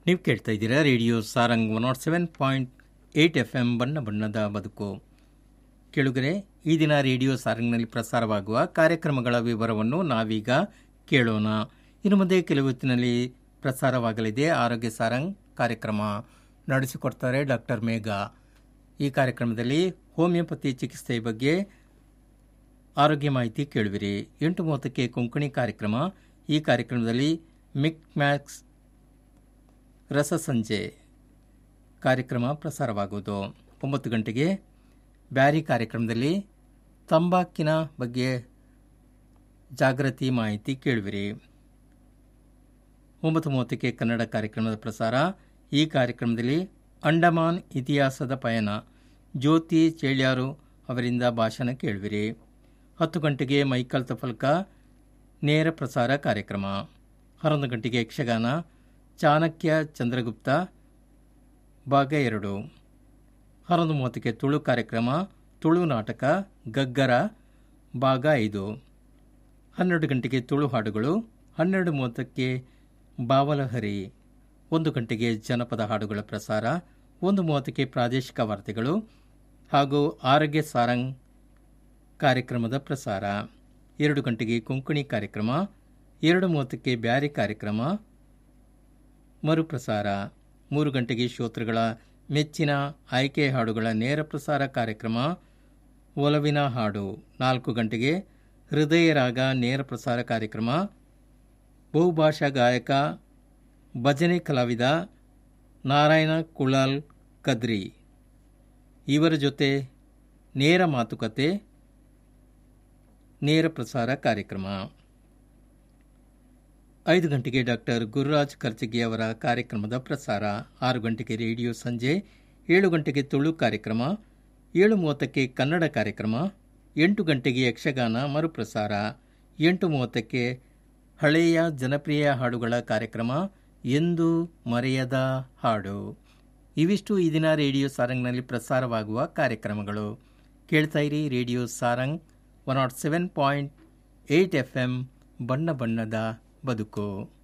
ನೀವು ಕೇಳ್ತಾ ಇದ್ದೀರಾ radio Sarang one nought seven point eight F M ಬಣ್ಣ ಬಣ್ಣದ ಬದುಕು ಕೇಳುಗರೆ ಈ ದಿನ ರೇಡಿಯೋ ಸಾರಂಗ್ನಲ್ಲಿ ಪ್ರಸಾರವಾಗುವ ಕಾರ್ಯಕ್ರಮಗಳ ವಿವರವನ್ನು ನಾವೀಗ ಕೇಳೋಣ ಇನ್ನು ಮುಂದೆ ಕೆಲವು ಹೊತ್ತಿನಲ್ಲಿ ಪ್ರಸಾರವಾಗಲಿದೆ ಆರೋಗ್ಯ ಸಾರಂಗ್ ಕಾರ್ಯಕ್ರಮ ನಡೆಸಿಕೊಡ್ತಾರೆ ಡಾಕ್ಟರ್ ಮೇಘ ಈ ಕಾರ್ಯಕ್ರಮದಲ್ಲಿ ಹೋಮಿಯೋಪತಿ ಚಿಕಿತ್ಸೆ ಬಗ್ಗೆ ಆರೋಗ್ಯ ಮಾಹಿತಿ ಕೇಳುವಿರಿ ಎಂಟು ಮೂವತ್ತಕ್ಕೆ ಕೊಂಕಣಿ ಕಾರ್ಯಕ್ರಮ ಈ ಕಾರ್ಯಕ್ರಮದಲ್ಲಿ ಮಿಕ್ ಮ್ಯಾಕ್ಸ್ ರಸಸಂಜೆ ಕಾರ್ಯಕ್ರಮ ಪ್ರಸಾರವಾಗುವುದು ಒಂಬತ್ತು ಗಂಟೆಗೆ ಬ್ಯಾರಿ ಕಾರ್ಯಕ್ರಮದಲ್ಲಿ ತಂಬಾಕಿನ ಬಗ್ಗೆ ಜಾಗೃತಿ ಮಾಹಿತಿ ಕೇಳುವಿರಿ ಒಂಬತ್ತು ಮೂವತ್ತಕ್ಕೆ ಕನ್ನಡ ಕಾರ್ಯಕ್ರಮದ ಪ್ರಸಾರ ಈ ಕಾರ್ಯಕ್ರಮದಲ್ಲಿ ಅಂಡಮಾನ್ ಇತಿಹಾಸದ ಪಯಣ ಜ್ಯೋತಿ ಚೇಳ್ಯಾರು ಅವರಿಂದ ಭಾಷಣ ಕೇಳುವಿರಿ ಹತ್ತು ಗಂಟೆಗೆ ಮೈಕಲ್ ತಫಲ್ಕ ನೇರ ಪ್ರಸಾರ ಕಾರ್ಯಕ್ರಮ ಹನ್ನೊಂದು ಗಂಟೆಗೆ ಯಕ್ಷಗಾನ ಚಾಣಕ್ಯ ಚಂದ್ರಗುಪ್ತ ಭಾಗ ಎರಡು ಹನ್ನೊಂದು ಮೂವತ್ತಕ್ಕೆ ತುಳು ಕಾರ್ಯಕ್ರಮ ತುಳು ನಾಟಕ ಗಗ್ಗರ ಭಾಗ ಐದು ಹನ್ನೆರಡು ಗಂಟೆಗೆ ತುಳು ಹಾಡುಗಳು ಹನ್ನೆರಡು ಮೂವತ್ತಕ್ಕೆ ಬಾವಲಹರಿ ಒಂದು ಗಂಟೆಗೆ ಜನಪದ ಹಾಡುಗಳ ಪ್ರಸಾರ ಒಂದು ಮೂವತ್ತಕ್ಕೆ ಪ್ರಾದೇಶಿಕ ವಾರ್ತೆಗಳು ಹಾಗೂ ಆರೋಗ್ಯ ಸಾರಂಗ್ ಕಾರ್ಯಕ್ರಮದ ಪ್ರಸಾರ ಎರಡು ಗಂಟೆಗೆ ಕೊಂಕಣಿ ಕಾರ್ಯಕ್ರಮ ಎರಡು ಮೂವತ್ತಕ್ಕೆ ಬ್ಯಾರಿ ಕಾರ್ಯಕ್ರಮ ಮರುಪ್ರಸಾರ ಮೂರು ಗಂಟೆಗೆ ಶ್ರೋತೃಗಳ ಮೆಚ್ಚಿನ ಆಯ್ಕೆ ಹಾಡುಗಳ ನೇರ ಪ್ರಸಾರ ಕಾರ್ಯಕ್ರಮ ಒಲವಿನ ಹಾಡು ನಾಲ್ಕು ಗಂಟೆಗೆ ಹೃದಯ ರಾಗ ನೇರ ಪ್ರಸಾರ ಕಾರ್ಯಕ್ರಮ ಬಹುಭಾಷಾ ಗಾಯಕ ಭಜನೆ ಕಲಾವಿದ ನಾರಾಯಣ ಕುಳಾಲ್ ಕದ್ರಿ ಇವರ ಜೊತೆ ನೇರ ಮಾತುಕತೆ ನೇರ ಪ್ರಸಾರ ಕಾರ್ಯಕ್ರಮ ಐದು ಗಂಟೆಗೆ ಡಾಕ್ಟರ್ ಗುರುರಾಜ್ ಕರ್ಜಗಿ ಅವರ ಕಾರ್ಯಕ್ರಮದ ಪ್ರಸಾರ ಆರು ಗಂಟೆಗೆ ರೇಡಿಯೋ ಸಂಜೆ ಏಳು ಗಂಟೆಗೆ ತುಳು ಕಾರ್ಯಕ್ರಮ ಏಳು ಮೂವತ್ತಕ್ಕೆ ಕನ್ನಡ ಕಾರ್ಯಕ್ರಮ ಎಂಟು ಗಂಟೆಗೆ ಯಕ್ಷಗಾನ ಮರುಪ್ರಸಾರ ಎಂಟು ಮೂವತ್ತಕ್ಕೆ ಹಳೆಯ ಜನಪ್ರಿಯ ಹಾಡುಗಳ ಕಾರ್ಯಕ್ರಮ ಎಂದು ಮರೆಯದ ಹಾಡು ಇವಿಷ್ಟು ಈ ದಿನ ರೇಡಿಯೋ ಸಾರಂಗ್ನಲ್ಲಿ ಪ್ರಸಾರವಾಗುವ ಕಾರ್ಯಕ್ರಮಗಳು ಕೇಳ್ತಾ ಇರಿ radio Sarang one nought seven point eight F M ಬಣ್ಣ ಬಣ್ಣದ ಬದುಕು